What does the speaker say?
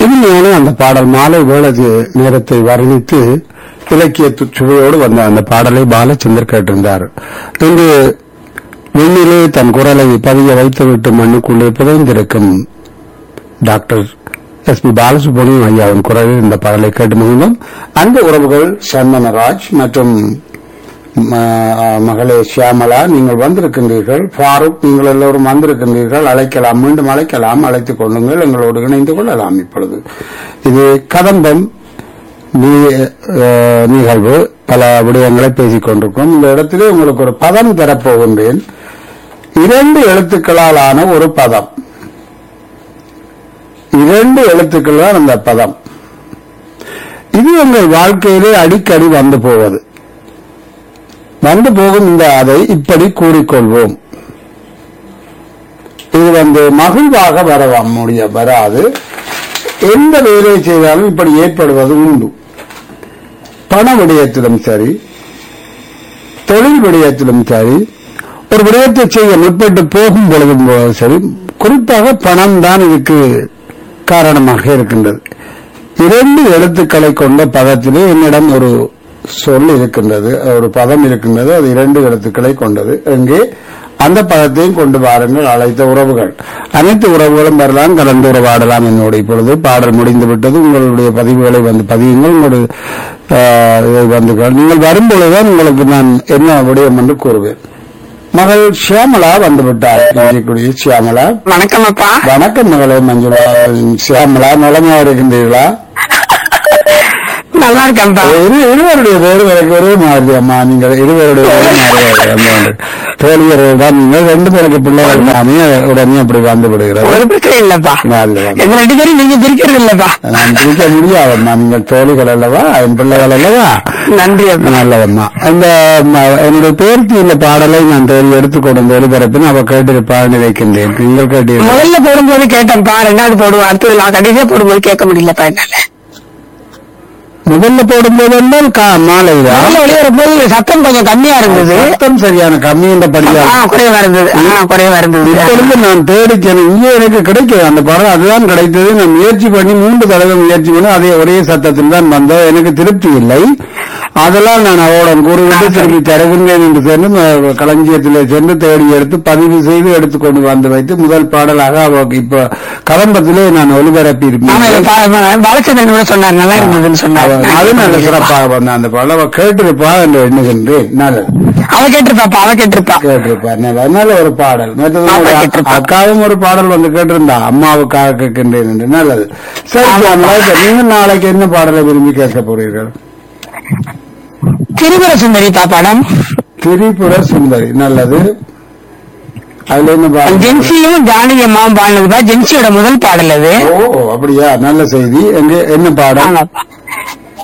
இனிமையான அந்த பாடல் மாலை வேளது நேரத்தை வர்ணித்து இலக்கிய து- சுவையோடு வந்த அந்த பாடலை பாலச்சந்தர் கேட்டிருந்தார் இன்று விண்ணிலே தன் குரலை பதிய வைத்துவிட்டு மண்ணுக்குள்ளே புதைந்திருக்கும் டாக்டர் எஸ் பி பாலசுப்ரமணியம் ஐயாவின் குரலில் இந்த பாடலை கேட்டு மகிழ்ந்தோம் அன்பு உறவுகள் சண்மனராஜ் மற்றும் ம- மகளே ஷியாமலா நீங்கள் வந்திருக்கின்றீர்கள் ஃபாரூக் நீங்கள் எல்லோரும் வந்திருக்கின்றீர்கள் அழைக்கலாம் மீண்டும் அழைக்கலாம் அழைத்துக் கொள்ளுங்கள் எங்களோடு இணைந்து கொள்ளலாம் இப்பொழுது இது கதம்பம் நீ- அஹ், நிகழ்வு பல விடயங்களை பேசிக் கொண்டிருக்கிறோம் இந்த இடத்திலே உங்களுக்கு ஒரு பதம் தரப்போகின்றேன் இரண்டு எழுத்துக்களால் ஆன ஒரு பதம் இரண்டு எழுத்துக்கள் தான் அந்த பதம் இது உங்கள் வாழ்க்கையிலே அடிக்கடி வந்து போவது வந்து போகும் இந்த அதை இப்படி கூறிக்கொள்வோம் இது வந்து மகிழ்வாக வர முடிய வராது எந்த வேலையை செய்தாலும் இப்படி ஏற்படுவது உண்டு பண விடயத்திலும் சரி தொழில் விடயத்திலும் சரி ஒரு விடயத்தை செய்ய முற்பட்டு போகும் பொழுதும் சரி குறிப்பாக பணம் தான் இதுக்கு காரணமாக இருக்கின்றது இரண்டு எழுத்துக்களை கொண்ட பதத்திலே என்னிடம் ஒரு சொல் இருக்கின்றது ஒரு பதம் இருக்கின்றது அது இரண்டு எழுத்துக்களை கொண்டது எங்கே அந்த பதத்தையும் கொண்டு வாருங்கள் அழைத்த உறவுகள் அனைத்து உறவுகளும் வரலாம் கலந்து உறவாடலாம் என்னோட இப்பொழுது பாடல் முடிந்து விட்டது உங்களுடைய பதிவுகளை வந்து பதியுங்கள் உங்களுடைய ஆஹ், இதை வந்து நீங்கள் வரும்பொழுதுதான் உங்களுக்கு நான் என்ன விடயம் என்று கூறுவேன் மகள் ஷியாமலா வந்து விட்டார் இன்றைக்குரிய ஷியாமலா வணக்கம் அப்பா வணக்கம் மகளே மஞ்சுளா சியாமலா நலமா இருக்கின்றீர்களா நல்லா இருக்கேன்ப்பா இரு இருவருடைய பேரு எனக்கு ஒரே மாதிரி அம்மா நீங்கள் இருவருடைய பேரு மாறுவார்கள் அந்த ஒன்று. தோழியர்கள் தான் நீங்கள் ரெண்டு பேருக்கு பிள்ளைகள் தானே உடனே அப்படி வந்து விடுகிறது ஒரு பிரச்சனை இல்லப்பா நல்லது. எங்க ரெண்டு பேரும் நீங்க பிரிக்கிறது இல்லப்பா நான் பிரிக்க முடியாதம்மா நீங்கள் தோழிகள் அல்லவா என் பிள்ளைகள் அல்லவா நன்றி அப்பா நல்லதம்மா இந்த ம, என்னுடைய பேருக்கு இந்த பாடலை நான் தேடி எடுத்துக்கொண்டு ஒளிபரப்பின் அவ கேட்டிருப்பான்னு நினைக்கின்றேன் நீங்கள் கேட்டீர்கள் முதல்ல போடும்போது கேட்டேன்ப்பா ரெண்டாவது போடுவோம் அடுத்தது நான் கடைசியா போடும்போது கேட்க முடியலப்பா என்னால முதல்ல போடும்போது என்றால் கா- மாலைதான் முதல்ல வெளியேறும்போது சத்தம் கொஞ்சம் கம்மியா இருந்தது சத்தம் சரியான கம்மி என்ற படியா ஆ, குறைவா இருந்தது ஆ, குறைவா இருந்தது இப்பொழுது நான் தேடிச்சேன் இங்கே எனக்கு கிடைக்குது அந்த படம் அதுதான் கிடைத்தது நான் முயற்சி பண்ணி மூன்று தடவை முயற்சி பண்ணி அதே ஒரே சத்தத்தில் தான் வந்தது எனக்கு திருப்தி இல்லை அதெல்லாம் நான் அவரிடம் கூறிவிட்டு திருப்பி தருகின்றேன் என்று சென்று ம- களஞ்சியத்திலே சென்று தேடி எடுத்து பதிவு செய்து எடுத்துக்கொண்டு வந்து வைத்து முதல் பாடலாக அவருக்கு இப்ப கலம்பத்திலே நான் ஒளிபரப்பி ஆமா இருப்பேன் பா- பா- பாலச்சந்திரன் கூட சொன்னார் நல்லா இருந்ததுன்னு சொன்னார் அது நல்ல சிறப்பாக வந்த அந்த பாடல் அவ கேட்டிருப்பா என்று எண்ணுகின்றேன் நல்லது அவ கேட்டிருப்பாப்பா அவ கேட்டிருப்பா கேட்டிருப்பார் நல்ல நல்ல ஒரு பாடல் மற்றது ஆமா, ஒரு கேட்டிருப்பார். அக்காவும் ஒரு பாடல் வந்து கேட்டிருந்தா அம்மாவுக்காக கேட்கின்றேன் என்று நல்லது சரி சாமலா, இப்ப நீங்க நாளைக்கு என்ன பாடலை விரும்பி கேட்க போறீர்கள் திரிபுர சுந்தரிப்பா படம் திரிபுர சுந்தரி நல்லது அதுல என்ன பாடல் ஜென்சியும் ஜானகி அம்மாவும் பாடினதுப்பா ஜென்சியோட முதல் பாடல் அது ஓ அப்படியா நல்ல செய்தி எங்க என்ன பாடல் ஆமாப்பா